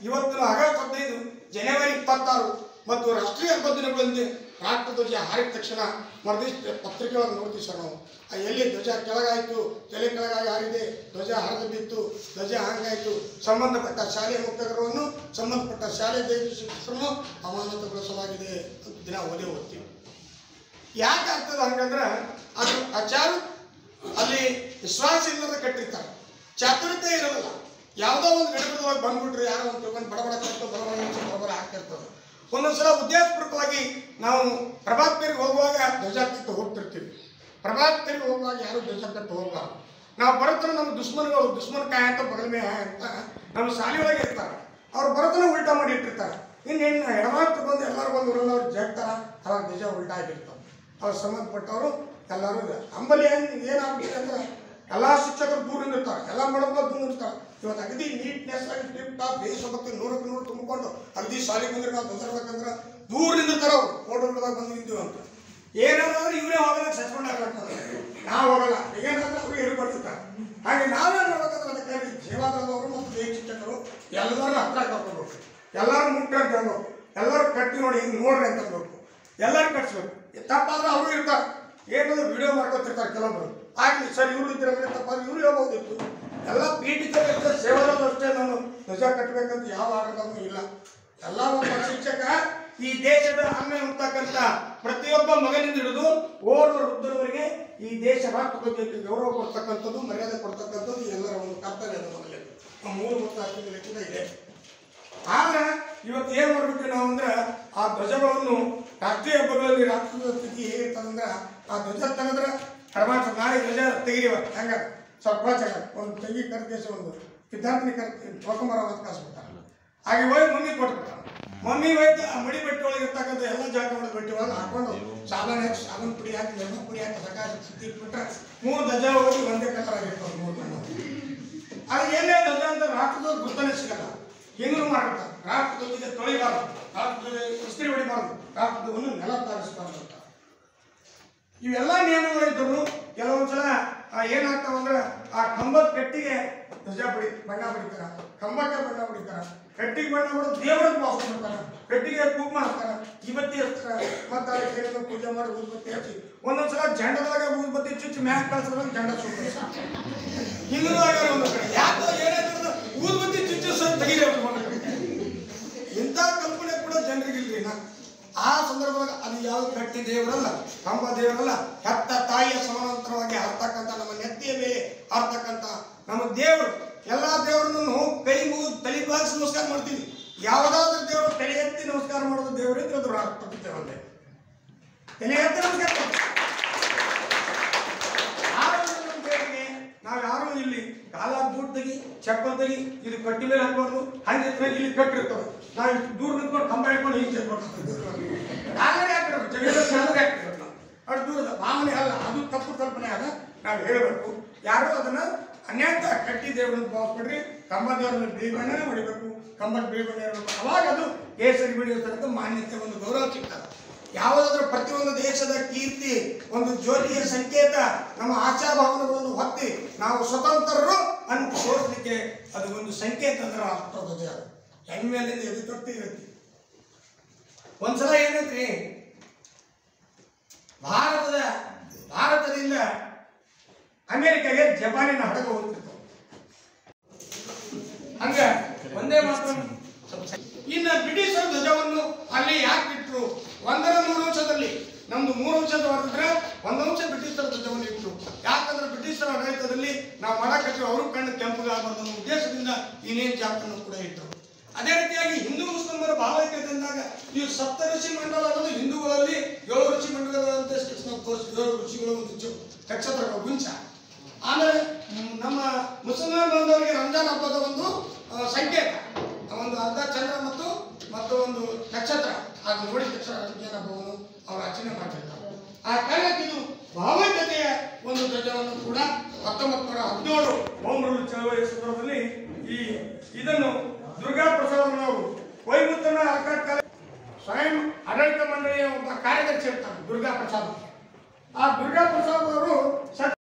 ಇವತ್ತಿನ ಆಗಸ್ಟ್ ಹದಿನೈದು ಜನವರಿ ಇಪ್ಪತ್ತಾರು ಮತ್ತು ರಾಷ್ಟ್ರೀಯ ಹಬ್ಬ ದಿನಗಳಲ್ಲಿ ರಾಷ್ಟ್ರಧ್ವಜ ಹಾರಿದ ತಕ್ಷಣ ಮರದಿಸ್ ಪತ್ರಿಕೆಗಳನ್ನು ನೋಡ್ತೀವಿ ಸರ್ ನಾವು ಆ ಎಲ್ಲಿ ಧ್ವಜ ಕೆಳಗಾಯಿತು ತಲೆ ಕೆಳಗಾಗಿ ಹಾರಿದೆ ಧ್ವಜ ಹರಿದು ಬಿತ್ತು ಧ್ವಜ ಹಂಗಾಯಿತು ಸಂಬಂಧಪಟ್ಟ ಶಾಲೆಯ ಮುಕ್ತಗರವನ್ನು ಸಂಬಂಧಪಟ್ಟ ಶಾಲೆ ದೇಶ ಶಿಕ್ಷಕರನ್ನು ಅಮಾನತುಗೊಳಿಸಲಾಗಿದೆ ಅಂತ ದಿನ ಓದೇ ಓದ್ತೀವಿ ಯಾಕೆ ಆಗ್ತದೆ ಹಂಗಂದ್ರೆ ಅದು ಆಚಾರ ಅಲ್ಲಿ ವಿಶ್ವಾಸ ಇಲ್ಲದ ಕಟ್ಟಿರ್ತಾರೆ ಚಾತುರ್ಯತೆ ಇರೋದಿಲ್ಲ ಯಾವುದೋ ಒಂದು ಗಡಿಬಿಡದೊಳಗೆ ಬಂದ್ಬಿಟ್ರೆ ಯಾರೋ ಒಂದು ತಿಳ್ಕೊಂಡು ಬಡಬಡ ಕಟ್ಟು ಬಡಬಡ ನಿಲ್ಸಿ ಬಡಬಡ ಆಗ್ತಿರ್ತದೆ ಒಂದೊಂದ್ಸಲ ಉದ್ದೇಶಪೂರ್ವಕವಾಗಿ ನಾವು ಪ್ರಭಾತ್ ಪೇರಿಗೆ ಹೋಗುವಾಗ ಧ್ವಜ ಕಟ್ಟು ಹೋಗ್ತಿರ್ತೀವಿ ಪ್ರಭಾತ್ ಪೇರಿಗೆ ಹೋಗುವಾಗ ಯಾರು ಧ್ವಜ ಕಟ್ಟು ಹೋಗಬಾರ್ದು ನಾವು ಬರೋತನ ನಮ್ಮ ದುಶ್ಮನ್ಗಳು ದುಶ್ಮನ್ ಕಾಯ ಅಂತ ಬಗಲ್ ಮೇ ಹಾಯ್ ಅಂತ ನಮ್ಮ ಶಾಲೆಯೊಳಗೆ ಇರ್ತಾರೆ ಅವ್ರು ಬರೋತನ ಉಲ್ಟಾ ಮಾಡಿ ಇಟ್ಟಿರ್ತಾರೆ ಇನ್ನೇನು ಎಡಮಾತ್ರ ಬಂದು ಎಲ್ಲರೂ ಬಂದು ಊರಲ್ಲಿ ಅವ್ರು ಜಗ್ತಾರ ಅವಾಗ ಧ್ವಜ ಉಲ್ಟಾ ಆಗಿರ್ತವೆ ಅವ್ರು ಸಂಬಂಧಪಟ್ಟವರು ಎಲ್ಲರೂ ಇದೆ. ಅಂಬಲಿ ಏನು ಏನಾಗ್ಬಿಟ್ಟಿದೆ ಅಂದ್ರೆ ಎಲ್ಲ ಶಿಕ್ಷಕರು ದೂರ ನಿಂದಿರ್ತಾರೆ ಎಲ್ಲ ಮೇಡಮ್ ದೂರ ನಿಂದಿರ್ತಾರೆ ಇವತ್ತು ಅಗದಿ ನೀಟ್ನೆಸ್ ಆಗಿ ಟಿಪ್ ಟಾಪ್ ದೇಶಭಕ್ತಿ ನೂರಕ್ಕೆ ನೂರು ತುಂಬಿಕೊಂಡು ಅಗದಿ ಶಾಲೆಗೆ ಬಂದ್ರೆ ನಾವು ಬಂದಿರ್ಬೇಕಂದ್ರೆ ದೂರ ನಿಂದಿರ್ತಾರೆ ಅವ್ರು ಫೋಟೋಗಳದಾಗ ಬಂದು ನಿಂತೀವಿ ಅಂತ ಏನಾದ್ರೆ ಇವರೇ ಹೋಗಲ್ಲ ಸಸ್ಪೆಂಡ್ ಆಗ್ಬೇಕಾದ್ರೆ ನಾವು ಹೋಗಲ್ಲ ಏನಾದ್ರೆ ಅವ್ರು ಹೇಳ್ಕೊಡ್ತಿರ್ತಾರೆ ಹಾಗೆ ನಾವೇನು ಮಾಡ್ಬೇಕಂದ್ರೆ ಅದಕ್ಕಾಗಿ ಸೇವಾದಳದವರು ಮತ್ತು ದೇಶ ಶಿಕ್ಷಕರು ಎಲ್ಲರೂ ಹತ್ರ ಕರ್ಕೊಬೇಕು ಎಲ್ಲರೂ ಮುಟ್ಟ ಅಂತ ಹೇಳ್ಬೇಕು ಎಲ್ಲರೂ ಕಟ್ಟಿ ನೋಡಿ ಹಿಂಗೆ ನೋಡ್ರಿ ಅಂತ ಹೇಳ್ಬೇಕು ಎಲ್ಲರೂ ಕಟ್ಸ್ಬೇಕು ತಪ್ಪಾದ್ರೆ ಅವರು ಇರ್ತಾರೆ ಏನಂದ್ರೆ ವಿಡಿಯೋ ಮಾಡ್ಕೊತಿರ್ತಾರೆ ಕೆಲವೊಬ್ರು ಆಗ್ಲಿ ಸರ್ ಇವರು ಇದ್ರಂದ್ರೆ ತಪ್ಪಾದ್ರೆ ಇವ್ರು ಹೇಳ್ಬೋದಿತ್ತು ಎಲ್ಲ ಪೀಠಿತ ಸೇವಾದವರು ಅಷ್ಟೇ ನಾನು ಧ್ವಜ ಕಟ್ಟಬೇಕಂತ ಯಾವ ಆಡೋದನ್ನು ಇಲ್ಲ ಎಲ್ಲ ಒಬ್ಬ ಶಿಕ್ಷಕ ಈ ದೇಶದ ಅನ್ನ ಹುಟ್ಟತಕ್ಕಂಥ ಪ್ರತಿಯೊಬ್ಬ ಮಗನಿಂದ ಹಿಡಿದು ಓರ್ವ ವೃದ್ಧರವರೆಗೆ ಈ ದೇಶ ರಾಷ್ಟ್ರಧ್ವಜಕ್ಕೆ ಗೌರವ ಕೊಡ್ತಕ್ಕಂಥದ್ದು ಮರ್ಯಾದೆ ಕೊಡ್ತಕ್ಕಂಥದ್ದು ಎಲ್ಲರ ಒಂದು ಕರ್ತವ್ಯ ಅದು ಮೊದಲೇ ನಮ್ಮ ಮೂರು ಮತ್ತು ಹತ್ತು ಲೆಕ್ಕದ ಇದೆ ಆದ್ರೆ ಇವತ್ತು ಏನ್ ಮಾಡ್ಬಿಟ್ಟು ನಾವು ಅಂದ್ರೆ ಆ ಧ್ವಜಗಳನ್ನು ರಾಷ್ಟ್ರೀಯ ಹಬ್ಬಗಳಲ್ಲಿ ರಾಷ್ಟ್ರದ ಸ್ಥಿತಿ ಹೇಗಿರ್ತದಂದ್ರೆ ಆ ಧ್ವಜ ತೆಗೆದ್ರೆ ಅಡ್ವಾನ್ಸ್ ನಾಳೆ ಧ್ವಜ ತೆಗೀವ ಹೆಂಗ ಸ್ವಲ್ಪ ಚೆನ್ನಾಗಿ ಒಂದು ತೆಗಿ ಕರ್ಕೇಸಿ ಒಂದು ವಿದ್ಯಾರ್ಥಿನಿ ಕರ್ ತೊಗೊಂಬರ ಅಂತ ಕಳಿಸ್ಬಿಡ್ತಾರೆ ಹಾಗೆ ಹೋಗಿ ಮಮ್ಮಿ ಕೊಟ್ಬಿಡ್ತಾರೆ ಮಮ್ಮಿ ಹೋಯ್ತು ಆ ಮಡಿ ಬಟ್ಟೆ ಒಳಗೆ ಇರ್ತಕ್ಕಂಥ ಎಲ್ಲ ಜಾಗ ಮಾಡಿ ಬಟ್ಟೆ ಒಳಗೆ ಹಾಕೊಂಡು ಸಾಬಾನ್ ಹಾಕಿ ಸಾಬೂನ್ ಪುಡಿ ಹಾಕಿ ಎಣ್ಣೆ ಪುಡಿ ಹಾಕಿ ಸಕಾಶ ಇಟ್ಬಿಟ್ರೆ ಮೂರು ಧ್ವಜ ಹೋಗಿ ಒಂದೇ ಕಲರ್ ಆಗಿರ್ತವೆ ಮೂರು ಬಣ್ಣ ಅದು ಏನೇ ಧ್ವಜ ಅಂತ ರಾಷ್ಟ್ರದ ಗುರ್ತನೇ ಸಿಗಲ್ಲ ಹೆಂಗೂ ಮಾಡ್ತಾರೆ ರಾಷ್ಟ್ರಧ್ವಜಕ್ಕೆ ತೊಳಿಬಾರ್ದು ರಾಷ್ಟ್ರದ ಇಸ್ತ್ರಿ ಹೊಡಿಬಾರ್ದು ರಾಷ್ಟ್ರಧ್ವಜವನ್ನು ನೆಲ ತಾರಿಸಬಾರ್ದು ಅಂತ ಇವೆಲ್ಲ ನಿಯಮಗಳಿದ್ರು ಕೆಲವೊಂದ್ಸಲ ಆ ಏನಾಗ್ತಾವಂದ್ರೆ ಆ ಕಂಬದ ಕಟ್ಟಿಗೆ ಧ್ವಜ ಬಡಿ ಬಣ್ಣ ಬಡಿತಾರ ಕಂಬಕ್ಕೆ ಬಣ್ಣ ಬಡಿತಾರ ಕಟ್ಟಿಗೆ ಬಣ್ಣ ಹೊಡೆದು ದೇವರಿಗೆ ವಾಸ ಮಾಡ್ತಾರ ಕಟ್ಟಿಗೆ ಕುಂಕುಮ ಹಾಕ್ತಾರ ಇವತ್ತಿ ಹಚ್ತಾರ ಮತ್ತೆ ಅದಕ್ಕೆ ಏನೇನೋ ಪೂಜೆ ಮಾಡಿ ಊದ್ಬತ್ತಿ ಹಚ್ಚಿ ಒಂದೊಂದ್ಸಲ ಜಂಡದಾಗ ಊದ್ಬತ್ತಿ ಚುಚ್ಚಿ ಮ್ಯಾಕ್ ಕಳ್ಸೋದಾಗ ಜಂಡ ಸುಡ್ತಾರೆ ಹಿಂಗೂ ಆಗ್ಯಾರ ಒಂದು ಕಡೆ ಯಾಕೋ ಏನಾದ್ರು ಊದ್ಬತ್ತಿ ಚುಚ್ಚಿ ಸ್ವಲ್ಪ ತೆಗೀರಿ ಅವ್ರು ಒಂದು ಕಡೆ. ಇಂಥ ಕಲ್ಪನೆ ಕೂಡ ಜನರಿಗಿಲ್ರಿ ನಾ ಆ ಸಂದರ್ಭದಾಗ ಅದು ಯಾವ ಗಟ್ಟಿ ದೇವರಲ್ಲ ಕಂಬ ದೇವರಲ್ಲ ಹೆತ್ತ ತಾಯಿಯ ಸಮಾನಾಂತರವಾಗಿ ಹರ್ತಕ್ಕಂಥ ನಮ್ಮ ನೆತ್ತಿಯ ಮೇಲೆ ಹರ್ತಕ್ಕಂಥ ನಮ್ಮ ದೇವರು ಎಲ್ಲಾ ದೇವರನ್ನು ಕೈ ಮುಗಿದು ತಲೆ ಬಾಗಿಸಿ ನಮಸ್ಕಾರ ಮಾಡ್ತೀವಿ ಯಾವುದಾದ್ರೂ ದೇವರು ತಲೆ ಎತ್ತಿ ನಮಸ್ಕಾರ ಮಾಡೋದು ದೇವರಿದ್ರೆ ಅದು ರಾಷ್ಟ್ರಪತಿ ದೇವರೇ ತಲೆ ಎತ್ತಿ ನಮಸ್ಕಾರ ಮಾಡ್ತೀವಿ. ಆ ಒಂದು ನಮ್ಮ ದೇವರಿಗೆ ನಾವು ಯಾರು ಇಲ್ಲಿ ಕಾಲ ದೂರ ತೆಗಿ ಚಪ್ಪಲ್ ತೆಗಿ ಇದು ಕಟ್ಟಿ ಮೇಲೆ ಹಾಕ್ಬಾರ್ದು ಹಂಗೆ ಇದ್ರೆ ಇಲ್ಲಿ ಕಟ್ಟಿರ್ತವೆ ನಾವು ಇಷ್ಟು ದೂರ ನಿಂತ್ಕೊಂಡು ಕಂಬ ಹಿಡ್ಕೊಂಡು ಹಿಂಗೆ ಸೇರ್ಕೊಂಡು ಕಾಲೇ ಹಾಕಿರೋದು ಜಗದ ಕಾಲೇ ಹಾಕಿರೋದು ನಾವು ಅಷ್ಟು ದೂರದ ಭಾವನೆ ಅಲ್ಲ ಅದು ತಪ್ಪು ಕಲ್ಪನೆ ಅದ ನಾವು ಹೇಳಬೇಕು ಯಾರು ಅದನ್ನ ಅನ್ಯಾಯ ಕಟ್ಟಿ ದೇವರನ್ನು ಭಾವಿಸ್ಬಿಡ್ರಿ ಕಂಬ ದೇವರನ್ನು ಬಿಳಿ ಬಣ್ಣನೇ ಹೊಡಿಬೇಕು ಕಂಬಕ್ಕೆ ಬಿಳಿ ಬಣ್ಣ ಇರಬೇಕು ಅವಾಗ ಅದು ಕೇಸರಿ ಬಿಡಿಯೋ ತನಕ ಮಾನ್ಯತೆ ಒಂದು ಗೌರವ ಸಿಗ್ತದೆ ಯಾವುದಾದ್ರೂ ಪ್ರತಿಯೊಂದು ದೇಶದ ಕೀರ್ತಿ ಒಂದು ಜ್ಯೋತಿಯ ಸಂಕೇತ ನಮ್ಮ ಆಶಾಭಾವನೆಗಳನ್ನು ಹೊತ್ತಿ ನಾವು ಸ್ವತಂತ್ರರು ಅಂತ ತೋರಿಸ್ಲಿಕ್ಕೆ ಅದು ಒಂದು ಸಂಕೇತ ಅಂದ್ರೆ ರಾಷ್ಟ್ರಧ್ವಜ ಹೆಣ್ಮೇಲಿಂದ ಎದು ತೊಟ್ಟಿ ಇರುತ್ತೆ ಒಂದ್ಸಲ ಏನೈತ್ರಿ ಭಾರತದ ಭಾರತದಿಂದ ಅಮೆರಿಕಾಗೆ ಜಪಾನಿನ ಹಡಗು ಹೋಗ್ತಿತ್ತು ಹಂಗ ಒಂದೇ ಮಾತ್ರ ಇನ್ನು ಬ್ರಿಟಿಷರ ಧ್ವಜವನ್ನು ಅಲ್ಲಿ ಯಾಕೆ ಇಟ್ರು ಒಂದರ ಮೂರು ಅಂಶದಲ್ಲಿ ನಮ್ದು ಮೂರು ಅಂಶದ ಹೊರದ್ರೆ ಒಂದು ಅಂಶ ಬ್ರಿಟಿಷರ ಧ್ವಜವನ್ನು ಇಟ್ರು ಯಾಕಂದ್ರೆ ಬ್ರಿಟಿಷರ ಆಡಳಿತದಲ್ಲಿ ನಾವು ಮಾಡಕತ್ತಿರೋ ಅವರು ಕಣ್ಣು ಕೆಂಪುಗಾಗಬಾರ್ದು ಅನ್ನೋ ಉದ್ದೇಶದಿಂದ ಈ ನೇಮ್ ಜಾತನ್ನು ಕೂಡ ಇಟ್ಟರು ಅದೇ ರೀತಿಯಾಗಿ ಹಿಂದೂ ಮುಸ್ಲಿಮರ ಭಾವೈಕ್ಯತೆಯಿಂದಾಗ ಈ ಸಪ್ತ ಋಷಿ ಮಂಡಲ ಅನ್ನೋದು ಹಿಂದೂಗಳಲ್ಲಿ ಏಳು ಋಷಿ ಮಂಡಲಗಳಂತ ನಾವು ತೋರಿಸಿ ಏಳು ಋಷಿಗಳು ಒಂದು ಚು- ನಕ್ಷತ್ರಗಳ ಗುಂಚ ಆಮೇಲೆ ಮ್, ನಮ್ಮ ಮುಸಲ್ಮಾನ್ ಬಾಂಧವರಿಗೆ ರಂಜಾನ್ ಹಬ್ಬದ ಒಂದು ಆ, ಸಂಕೇತ ಆ ಒಂದು ಅರ್ಧ ಚಂದ್ರ ಮತ್ತು ಮತ್ತು ಒಂದು ನಕ್ಷತ್ರ ಅದು ನೋಡಿ ತಕ್ಷಣ ರಂಜಾನ್ ಹಬ್ಬವನ್ನು ಅವರು ಆಚರಣೆ ಮಾಡ್ತಿರ್ತಾರೆ ಆ ಕಾರಣಕ್ಕೆ ಇದು ಭಾವೈಕ್ಯತೆಯ ಒಂದು ಧ್ವಜವನ್ನು ಕೂಡ ಹತ್ತೊಂಬತ್ತು ನೂರ ಹದಿನೇಳು ಹೋಮ್ ರೂಲ್ ಚಳವಳಿಯ ಸಂದರ್ಭದಲ್ಲಿ ಈ ಇದನ್ನು ದುರ್ಗಾ ಪ್ರಸಾದನವರು ವೈಮುತ್ತನ ಅರ್ಕಾಟ್ ಕಾಲೇಜ್ ಸ್ವಯಂ ಆಡಳಿತ ಮಂಡಳಿಯ ಒಬ್ಬ ಕಾರ್ಯದರ್ಶಿ ಇರ್ತಾರೆ ದುರ್ಗಾ ಪ್ರಸಾದ್ ಆ ದುರ್ಗಾ ಪ್ರಸಾದ್ ಅವರು